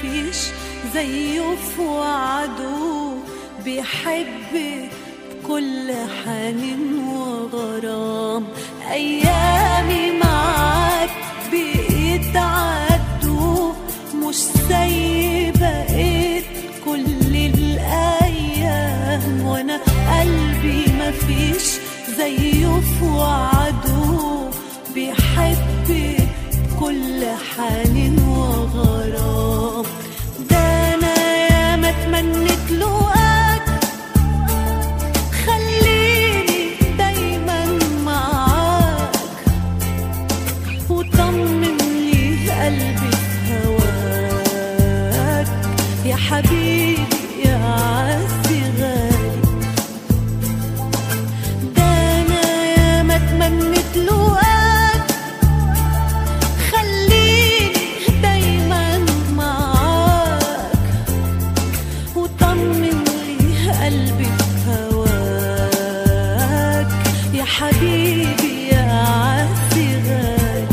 مفيش زيه في وعده بيحب بكل حنين وغرام أيامي معاك بيتعدوا مش زي بقيت كل الأيام وأنا قلبي مفيش زيه في وعده بيحب بكل حنين وغرام ده أنا ياما اتمنيت لقاك خليني دايما معاك وطمن لي قلبي في هواك يا حبيبي يا عزي غالي ده انا ياما اتمنيت لقاك خليني دايما معاك وطمن لي قلبي في هواك يا حبيبي يا عزي غالي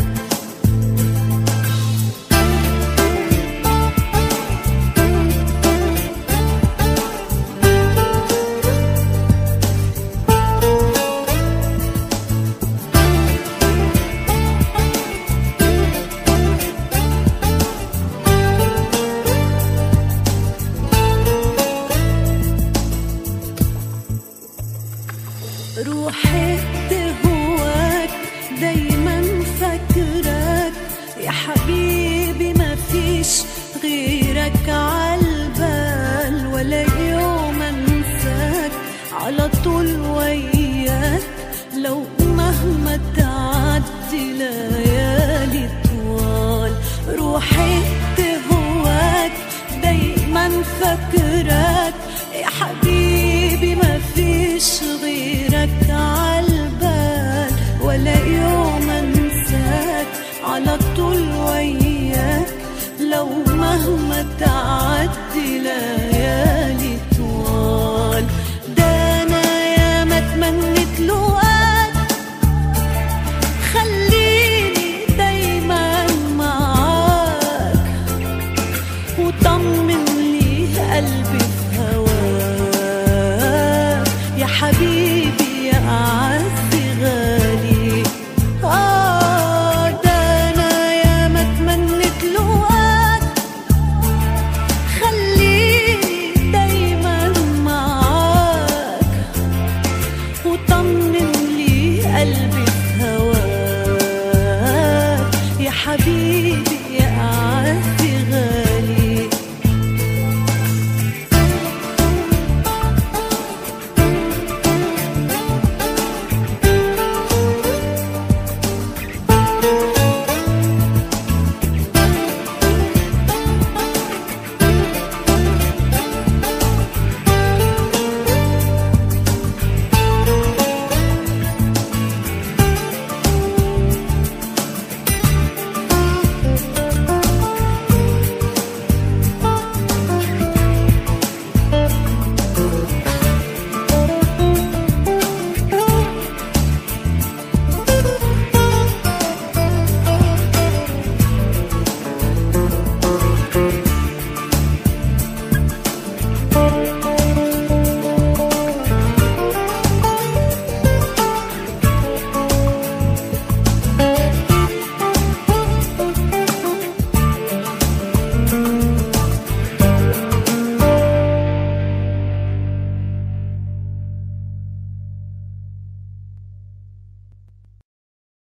روحي تهواك دايما فاكراك يا حبيبي ما فيش غيرك عالبال ولا يوم انساك على طول وياك لو مهما تعدي ليالي طوال روحي تهواك دايما فاكراك يا حبيبي ما فيش غيرك عالبال ولا يوم انساك على طول وياك لو مهما تعدي ليالي طوال ده انا ياما اتمنيت لقاك خليني دايما معاك وطمن لي قلبي في هواك يا حبيبي يا أعز غالي آه ده أنا ياما اتمنيت لقاك خليني دايما معاك وطمن لي قلبي في هواك يا حبيبي